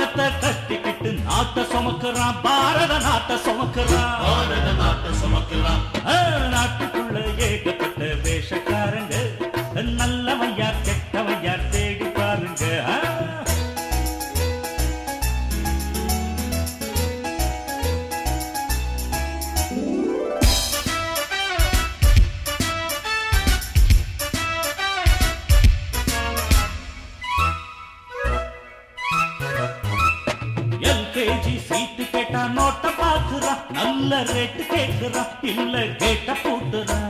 கோமனத்தை கட்டிக்கிட்டு நாட்டை சுமக்குறான் பாரத நாட்டை சுமக்குறான் பாரத நாட்டை சுமக்கிறான் ஆ, நாட்டுக்குள்ள ஏகப்பட்ட வேஷக்காரங்க நல்லவையா கெட்டவையா தேடி பாருங்க ஆ. எல்கேஜி சீட்டு கேட்டா நோட்ட பாக்குறான் நல்ல ரேட்டு கேக்குறான் இல்ல கேட்ட பூட்டுறான்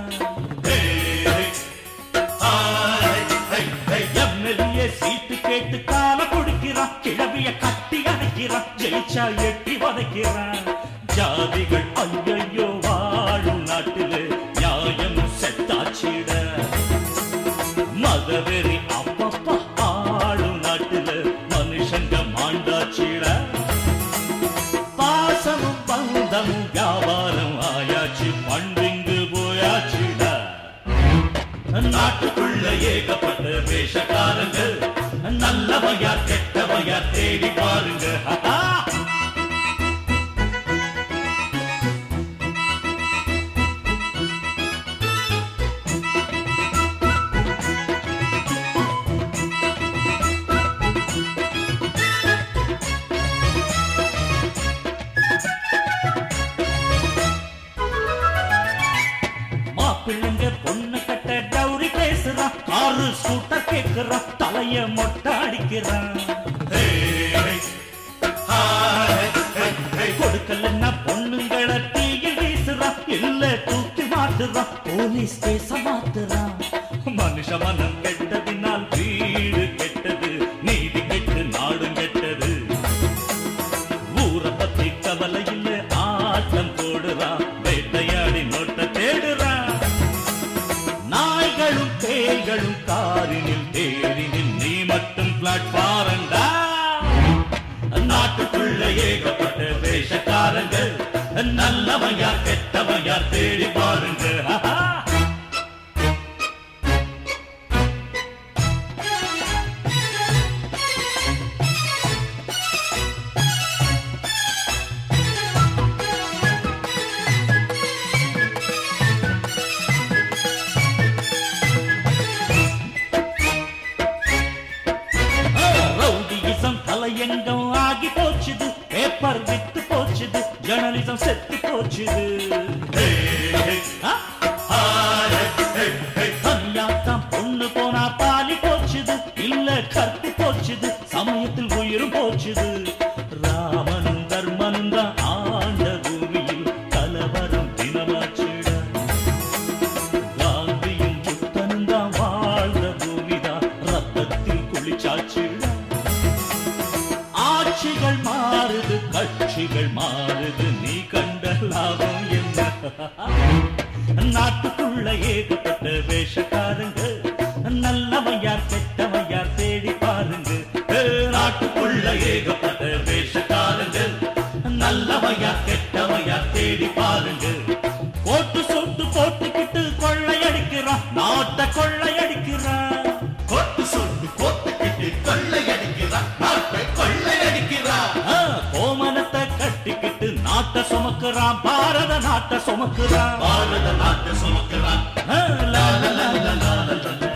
எம்எல்ஏ சீட்டு கேட்டு கால குடிக்கிறான் கிழவிய கட்டி அணைக்கிறான் ஜெயிச்சா எட்டி வதைக்கிறான் ஜாதிகள் ஐயையோ வாழும் நாட்டிலே நியாயம் செத்தாச்சிட மதவெறி அப்பப்பா ஆளும் நாட்டில மனுஷங்க மாண்டாச்சிட பாசமும் பந்தமும் வியாபாரம் ஆயாச்சு பண்டிங்கு போயாச்சிட நாட்டுக்குள்ள ஏகப்பட்ட வேஷக்காரங்க நல்லவையா கெட்டவையா தேடி பாருங்க ஹஹா. மாப்பிள்ளைங்க பொண்ணு கட்ட டவுரி பேசுறான் காரு ஸ்கூட்டர் கேக்குறான் தலைய மொட்டை அடிக்கிறான் கொடுக்கலன்னா பொண்ணுங்களை தீயில் வீசுறான் இல்ல தூக்கி மாட்டுறான் போலீஸ் கேச மாத்துறான் மனுஷ மனம் கெட்டதினால் வீடு கெட்டது நீதி கெட்டு நாடும் கெட்டது ஊரை பத்தி கவலை இல்ல ஆட்டம் போடுறான் வேட்டையாடி நோட்ட தேடுறான் நாய்களும் பேய்களும் காரினில் தேரினில் நீ மட்டும் பிளாட்பாரண்டா நாட்டுக்குள்ள ஏகப்பட்ட வேஷக்காரங்க நல்லவையா கெட்டவையா தேடி பாருங்க ஆஹா. ரவுடியிசம் தலையங்கம் ஆகி போச்சுது பேப்பர் வித்து போச்சுது ஜேர்னலிசம் செத்து போச்சுது ஆ? தனியாத்தான் பொண்ணு போனா பாலி போச்சுது இல்ல கற்பு போச்சுது சமயத்தில் உயிரும் போச்சுது ராமனும் தர்மனும் தான் ஆண்ட பூமியில் கலவரம் தினமாச்சுட காந்தியும் புத்தனும் தான் வாழ்ந்த பூமிதான் ரத்தத்தில் குளிச்சாச்சுட ஆட்சிகள் மாறுது கட்சிகள் மாறுது நீ கண்ட லாபம் என்ன நாட்டுக்குள்ள ஏகப்பட்ட வேஷக்காரங்க நல்லவையார் கெட்டவையார் தேடி பாருங்க ஏ, நாட்டுக்குள்ள ஏகப்பட்ட வேஷக்காரங்க நல்லவையார் கெட்டவையார் தேடி பாருங்க போட்டு சொட்டு போட்டுக்கிட்டு கொள்ளையடிக்கிறான் நாட்டை கொள்ளையடிக்கிறான் கொட்டு சொட்டு கோத்துக்கிட்டு கொள்ளையடிக்கிறான் நாட்டை கொள்ளையடிக்கிறான் ஆ, கோமனத்தை கட்டிக்கிட்டு நாட்டை சுமக்குறான் பாரத நாட்டை சுமக்குறான் பாரத நாட்டை சுமக்கிறான் ஆ, லா, லா, லா, லா, லா, லா, லா.